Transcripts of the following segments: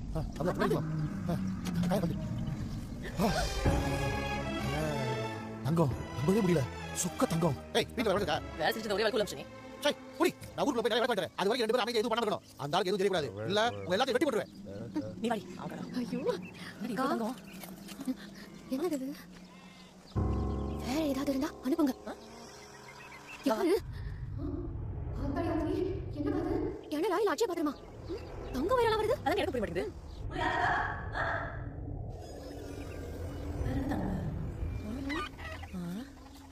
ஆ, அப்படியே பின்னாடி போ. ஆ, காய பண்ணு. ஆ. தங்கம் நம்பவே முடியல சொக்க தங்கம் ஏய் வீட்டுல விளக்கா வேலை செஞ்சது ஒரே வரைக்கும் லட்சுமி சரி புடி நான் ஊருக்குள்ள போய் நிறைய விளக்கு வாங்கிட்டு வரேன். அது வரைக்கும் ரெண்டு பேரும் அமைதியா எதுவும் பண்ண இருக்கணும் அந்த ஆளுக்கு எதுவும் தெரியக்கூடாது இல்ல உங்க எல்லாத்தையும் வெட்டி போட்டுருவேன் நீ வாடி அவன் ஐயோ என்னடி அக்கா. தங்கம் என்னது இது வேற ஏதாவது இருந்தா அனுப்புங்க யாரு என்னடா இல்ல அஜய் பாத்திரமா தங்க வயலாம் வருது அதான் எனக்கு புரிய மாட்டேங்குது வேற என்ன தங்கம்? ஆ.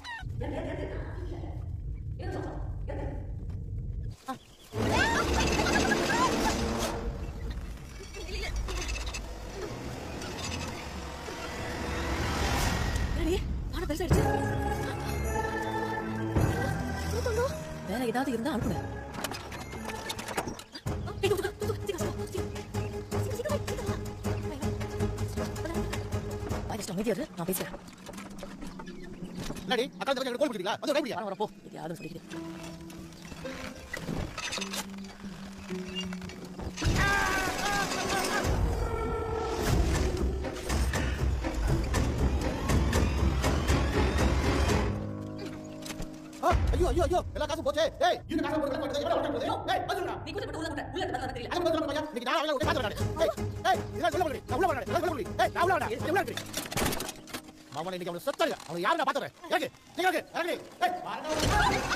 என்னடி, வானம் பெருசாயிடுச்சு. வேற ஏதாவது இருந்தா அனுப்புங்க ஏய், தூக்கு, தூக்கு, தூக்கு, சீக்கிரம், சீக்கிரம், சீக்கிரம், சீக்கிரம், சீக்கிரம். வாய் வச்சுட்டு அமைதியா இரு, நான் பேசுறேன் என்னடி அக்கா இந்த பக்கம் கோல் பிடிக்கிறீங்களா வந்து ரைட் வர வரப்போ யாரும் சொல்லிக்கிட்டு ஆ, ஐயோ ஐயோ ஐயோ எல்லா காசும் போச்சே ஏய் இது காசு போட்டு கட்டு எவ்வளவு கட்டு ஏய் வந்துடா நீ கூட்டு உள்ள கூட்ட உள்ள இருந்து பார்த்தா தெரியல அது முதல்ல பையா இன்னைக்கு நான் அவளை விட்டு பாத்துறேன் ஏய் ஏய் இதெல்லாம் சொல்ல முடியும் நான் உள்ள வரேன் நான் உள்ள வரேன் ஏய் நான் உள்ள வரேன் ஏய் உள்ள வரேன் மாமன் இன்னைக்கு அவளை செத்தல அவளை யாரை நான் பாத்துறேன் ஏங்க நீங்க இருக்கு இறங்கு ஏய்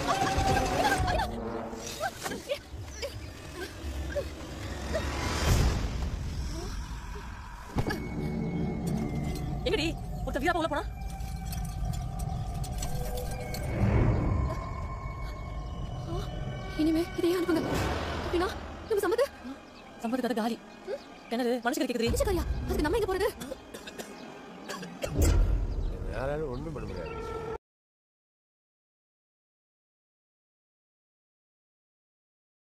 எங்கடி ஒருத்த வீரா உள்ள போனா இனிமே இதையே அனுப்புங்க அப்படின்னா நம்ம சம்மது சம்பத்து கதை காலி கிணறு மனுஷன் கேக்குது நிச்சயக்காரியா அதுக்கு நம்ம எங்க போறது யாராலும் ஒண்ணும் பண்ண முடியாது